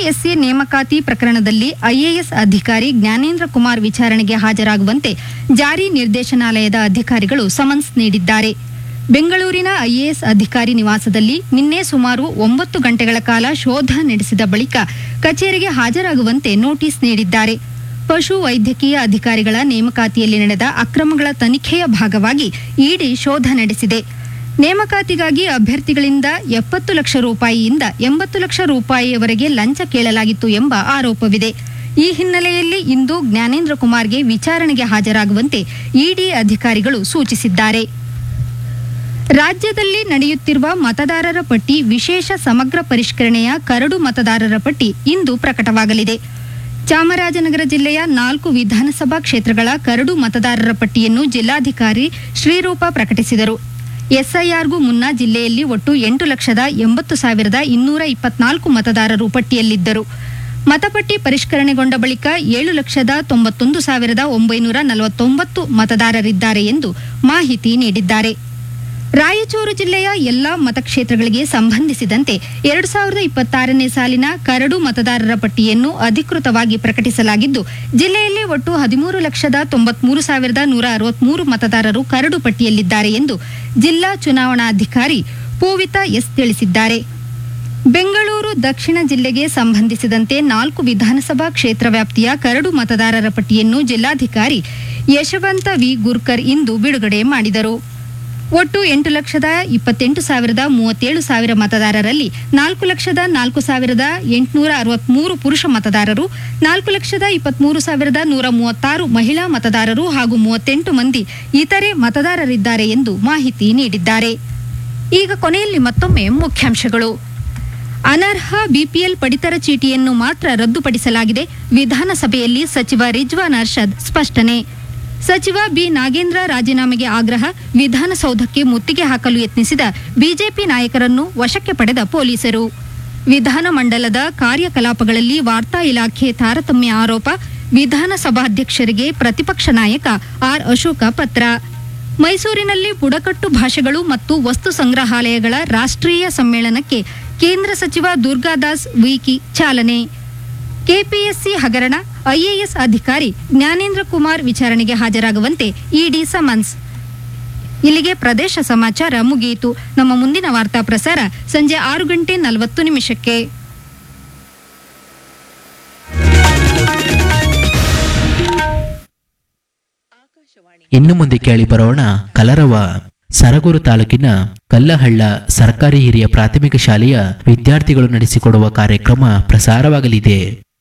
KPSC ನೇಮಕಾತಿ ಪ್ರಕರಣದಲ್ಲಿ IAS ಅಧಿಕಾರಿ ಜ್ಞಾನೇಂದ್ರ ಕುಮಾರ್ ವಿಚಾರಣೆಗೆ ಹಾಜರಾಗುವಂತೆ ಜಾರಿ ನಿರ್ದೇಶನಾಲಯದ ಅಧಿಕಾರಿಗಳು ಸಮನ್ಸ್ ನೀಡಿದ್ದಾರೆ ಬೆಂಗಳೂರಿನ ಐಎಎಸ್ ಅಧಿಕಾರಿ ನಿವಾಸದಲ್ಲಿ ನಿನ್ನೆ ಸುಮಾರು ಒಂಬತ್ತು ಗಂಟೆಗಳ ಕಾಲ ಶೋಧ ನಡೆಸಿದ ಬಳಿಕ ಕಚೇರಿಗೆ ಹಾಜರಾಗುವಂತೆ ನೋಟಿಸ್ ನೀಡಿದ್ದಾರೆ ಪಶು ವೈದ್ಯಕೀಯ ಅಧಿಕಾರಿಗಳ ನೇಮಕಾತಿಯಲ್ಲಿ ನಡೆದ ಅಕ್ರಮಗಳ ತನಿಖೆಯ ಭಾಗವಾಗಿ ಇಡಿ ಶೋಧ ನಡೆಸಿದೆ ನೇಮಕಾತಿಗಾಗಿ ಅಭ್ಯರ್ಥಿಗಳಿಂದ ಎಪ್ಪತ್ತು ಲಕ್ಷ ರೂಪಾಯಿಯಿಂದ ಎಂಬತ್ತು ಲಕ್ಷ ರೂಪಾಯಿಯವರೆಗೆ ಲಂಚ ಕೇಳಲಾಗಿತ್ತು ಎಂಬ ಆರೋಪವಿದೆ ಈ ಹಿನ್ನೆಲೆಯಲ್ಲಿ ಇಂದು ಜ್ಞಾನೇಂದ್ರ ಕುಮಾರ್ಗೆ ವಿಚಾರಣೆಗೆ ಹಾಜರಾಗುವಂತೆ ಇಡಿ ಅಧಿಕಾರಿಗಳು ಸೂಚಿಸಿದ್ದಾರೆ ರಾಜ್ಯದಲ್ಲಿ ನಡೆಯುತ್ತಿರುವ ಮತದಾರರ ಪಟ್ಟಿ ವಿಶೇಷ ಸಮಗ್ರ ಪರಿಷ್ಕರಣೆಯ ಕರಡು ಮತದಾರರ ಪಟ್ಟಿ ಇಂದು ಪ್ರಕಟವಾಗಲಿದೆ ಚಾಮರಾಜನಗರ ಜಿಲ್ಲೆಯ ನಾಲ್ಕು ವಿಧಾನಸಭಾ ಕ್ಷೇತ್ರಗಳ ಕರಡು ಮತದಾರರ ಪಟ್ಟಿಯನ್ನು ಜಿಲ್ಲಾಧಿಕಾರಿ ಶ್ರೀರೂಪ ಪ್ರಕಟಿಸಿದರು ಎಸ್ಐಆರ್ಗೂ ಮುನ್ನ ಜಿಲ್ಲೆಯಲ್ಲಿ ಒಟ್ಟು ಎಂಟು ಲಕ್ಷದ ಎಂಬತ್ತು ಸಾವಿರದ ಇನ್ನೂರ ಇಪ್ಪತ್ನಾಲ್ಕು ಮತದಾರರು ಪಟ್ಟಿಯಲ್ಲಿದ್ದರು ಮತಪಟ್ಟಿ ಪರಿಷ್ಕರಣೆಗೊಂಡ ಬಳಿಕ ಏಳು ಲಕ್ಷದ ತೊಂಬತ್ತೊಂದು ಸಾವಿರದ ಒಂಬೈನೂರ ನಲವತ್ತೊಂಬತ್ತು ಮತದಾರರಿದ್ದಾರೆ ಎಂದು ಮಾಹಿತಿ ನೀಡಿದ್ದಾರೆ ರಾಯಚೂರು ಜಿಲ್ಲೆಯ ಎಲ್ಲಾ ಮತಕ್ಷೇತ್ರಗಳಿಗೆ ಸಂಬಂಧಿಸಿದಂತೆ ಎರಡು ಸಾವಿರದ ಇಪ್ಪತ್ತಾರನೇ ಸಾಲಿನ ಕರಡು ಮತದಾರರ ಪಟ್ಟಿಯನ್ನು ಅಧಿಕೃತವಾಗಿ ಪ್ರಕಟಿಸಲಾಗಿದ್ದು ಜಿಲ್ಲೆಯಲ್ಲಿ ಒಟ್ಟು ಹದಿಮೂರು ಲಕ್ಷದ ತೊಂಬತ್ಮೂರು ಸಾವಿರದ ನೂರ ಅರವತ್ಮೂರು ಮತದಾರರು ಕರಡು ಪಟ್ಟಿಯಲ್ಲಿದ್ದಾರೆ ಎಂದು ಜಿಲ್ಲಾ ಚುನಾವಣಾಧಿಕಾರಿ ಪೂವಿತಾ ಎಸ್ ತಿಳಿಸಿದ್ದಾರೆ ಬೆಂಗಳೂರು ದಕ್ಷಿಣ ಜಿಲ್ಲೆಗೆ ಸಂಬಂಧಿಸಿದಂತೆ ನಾಲ್ಕು ವಿಧಾನಸಭಾ ಕ್ಷೇತ್ರ ವ್ಯಾಪ್ತಿಯ ಕರಡು ಮತದಾರರ ಪಟ್ಟಿಯನ್ನು ಜಿಲ್ಲಾಧಿಕಾರಿ ಯಶವಂತ ವಿ ಗುರ್ಕರ್ ಇಂದು ಬಿಡುಗಡೆ ಮಾಡಿದರು ಒಟ್ಟು ಎಂಟು ಲಕ್ಷದ ಇಪ್ಪತ್ತೆಂಟು ಸಾವಿರದ ಮೂವತ್ತೇಳು ಸಾವಿರ ಮತದಾರರಲ್ಲಿ ನಾಲ್ಕು ಲಕ್ಷದ ನಾಲ್ಕು ಸಾವಿರದ ಎಂಟುನೂರ ಅರವತ್ಮೂರು ಪುರುಷ ಮತದಾರರು ನಾಲ್ಕು ಲಕ್ಷದ ಇಪ್ಪತ್ಮೂರು ಸಾವಿರದ ನೂರ ಮೂವತ್ತಾರು ಮಹಿಳಾ ಮತದಾರರು ಹಾಗೂ ಮೂವತ್ತೆಂಟು ಮಂದಿ ಇತರೆ ಮತದಾರರಿದ್ದಾರೆ ಎಂದು ಮಾಹಿತಿ ನೀಡಿದ್ದಾರೆ ಈಗ ಕೊನೆಯಲ್ಲಿ ಮತ್ತೊಮ್ಮೆ ಮುಖ್ಯಾಂಶಗಳು ಅನರ್ಹ ಬಿಪಿಎಲ್ ಪಡಿತರ ಚೀಟಿಯನ್ನು ಮಾತ್ರ ರದ್ದುಪಡಿಸಲಾಗಿದೆ ವಿಧಾನಸಭೆಯಲ್ಲಿ ಸಚಿವ ರಿಜ್ವಾನ್ ಅರ್ಷದ್ ಸ್ಪಷ್ಟನೆ ಸಚಿವ ಬಿ ನಾಗೇಂದ್ರ ರಾಜೀನಾಮೆಗೆ ಆಗ್ರಹ ವಿಧಾನಸೌಧಕ್ಕೆ ಮುತ್ತಿಗೆ ಹಾಕಲು ಯತ್ನಿಸಿದ ಬಿಜೆಪಿ ನಾಯಕರನ್ನು ವಶಕ್ಕೆ ಪಡೆದ ಪೊಲೀಸರು ವಿಧಾನಮಂಡಲದ ಕಾರ್ಯಕಲಾಪಗಳಲ್ಲಿ ವಾರ್ತಾ ಇಲಾಖೆ ತಾರತಮ್ಯ ಆರೋಪ ವಿಧಾನಸಭಾಧ್ಯಕ್ಷರಿಗೆ ಪ್ರತಿಪಕ್ಷ ನಾಯಕ ಆರ್ ಅಶೋಕ ಪತ್ರ ಮೈಸೂರಿನಲ್ಲಿ ಬುಡಕಟ್ಟು ಭಾಷೆಗಳು ಮತ್ತು ವಸ್ತು ಸಂಗ್ರಹಾಲಯಗಳ ರಾಷ್ಟ್ರೀಯ ಸಮ್ಮೇಳನಕ್ಕೆ ಕೇಂದ್ರ ಸಚಿವ ದುರ್ಗಾದಾಸ್ ವಿಕಿ ಚಾಲನೆ ಕೆಪಿಎಸ್ಸಿ ಹಗರಣ ಐಎಎಸ್ ಅಧಿಕಾರಿ ಜ್ಞಾನೇಂದ್ರ ಕುಮಾರ್ ವಿಚಾರಣೆಗೆ ಹಾಜರಾಗುವಂತೆ ಇಡಿ ಸಮನ್ಸ್ ಇಲ್ಲಿಗೆ ಪ್ರದೇಶ ಸಮಾಚಾರ ಮುಗಿಯಿತು ನಮ್ಮ ಮುಂದಿನ ವಾರ್ತಾ ಪ್ರಸಾರ ಸಂಜೆ ಆರು ಗಂಟೆ ನಲವತ್ತು ನಿಮಿಷಕ್ಕೆ ಇನ್ನು ಮುಂದೆ ಕೇಳಿ ಬರೋಣ ಕಲರವ ಸರಗೂರು ತಾಲೂಕಿನ ಕಲ್ಲಹಳ್ಳ ಸರ್ಕಾರಿ ಹಿರಿಯ ಪ್ರಾಥಮಿಕ ಶಾಲೆಯ ವಿದ್ಯಾರ್ಥಿಗಳು ನಡೆಸಿಕೊಡುವ ಕಾರ್ಯಕ್ರಮ ಪ್ರಸಾರವಾಗಲಿದೆ